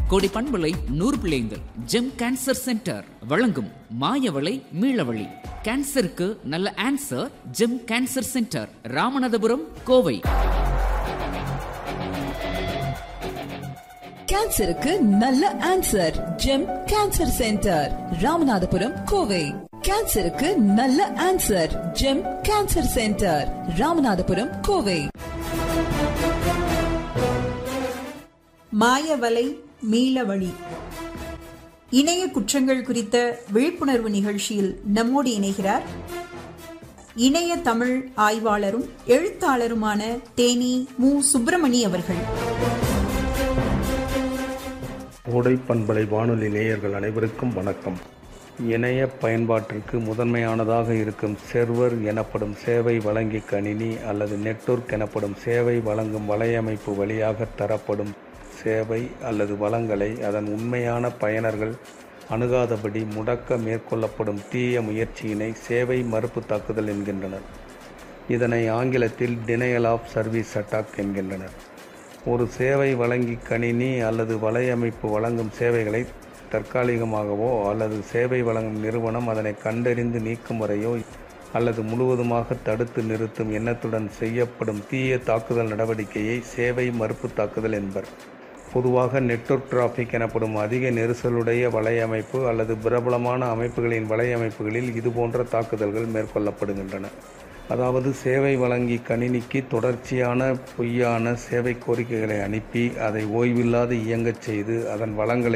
கோடி பண்பலை நூறு பிள்ளைங்கள் ஜெம் கேன்சர் சென்டர் வழங்கும் மாயவளை மீளவழி கேன்சருக்கு நல்ல answer Gem cancer centre Ramanathapuram Kovai கேன்சருக்கு நல்ல answer Gem cancer centre Ramanathapuram Kovai கேன்சருக்கு நல்ல answer Gem cancer centre Ramanathapuram Kovai மாயவலை மீளவழி இணைய குற்றங்கள் குறித்த விழிப்புணர்வு நிகழ்ச்சியில் நம்மோடு இணைகிறார் இணைய தமிழ் ஆய்வாளரும் எழுத்தாளருமான தேனி மு சுப்பிரமணி அவர்கள் ஓடை பண்பலை வானொலி நேயர்கள் அனைவருக்கும் வணக்கம் இணைய பயன்பாட்டிற்கு முதன்மையானதாக இருக்கும் செர்வர் எனப்படும் சேவை வழங்கி கணினி அல்லது நெட்வொர்க் எனப்படும் சேவை வழங்கும் வலையமைப்பு வழியாக தரப்படும் சேவை அல்லது வளங்களை அதன் உண்மையான பயனர்கள் அணுகாதபடி முடக்க மேற்கொள்ளப்படும் தீய முயற்சியினை சேவை மறுப்பு தாக்குதல் என்கின்றனர் இதனை ஆங்கிலத்தில் டினையல் ஆஃப் சர்வீஸ் அட்டாக் என்கின்றனர் ஒரு சேவை வழங்கி கணினி அல்லது வலையமைப்பு வழங்கும் சேவைகளை தற்காலிகமாகவோ அல்லது சேவை வழங்கும் நிறுவனம் அதனை கண்டறிந்து நீக்கும் வரையோ அல்லது முழுவதுமாக தடுத்து நிறுத்தும் எண்ணத்துடன் செய்யப்படும் தீய தாக்குதல் நடவடிக்கையை சேவை மறுப்பு தாக்குதல் என்பர் பொதுவாக நெட்வொர்க் டிராஃபிக் எனப்படும் அதிக நெரிசலுடைய வலையமைப்பு அல்லது பிரபலமான அமைப்புகளின் வலையமைப்புகளில் இதுபோன்ற தாக்குதல்கள் மேற்கொள்ளப்படுகின்றன அதாவது சேவை வழங்கி கணினிக்கு தொடர்ச்சியான பொய்யான சேவை கோரிக்கைகளை அனுப்பி அதை ஓய்வில்லாது இயங்கச் செய்து அதன் வளங்களை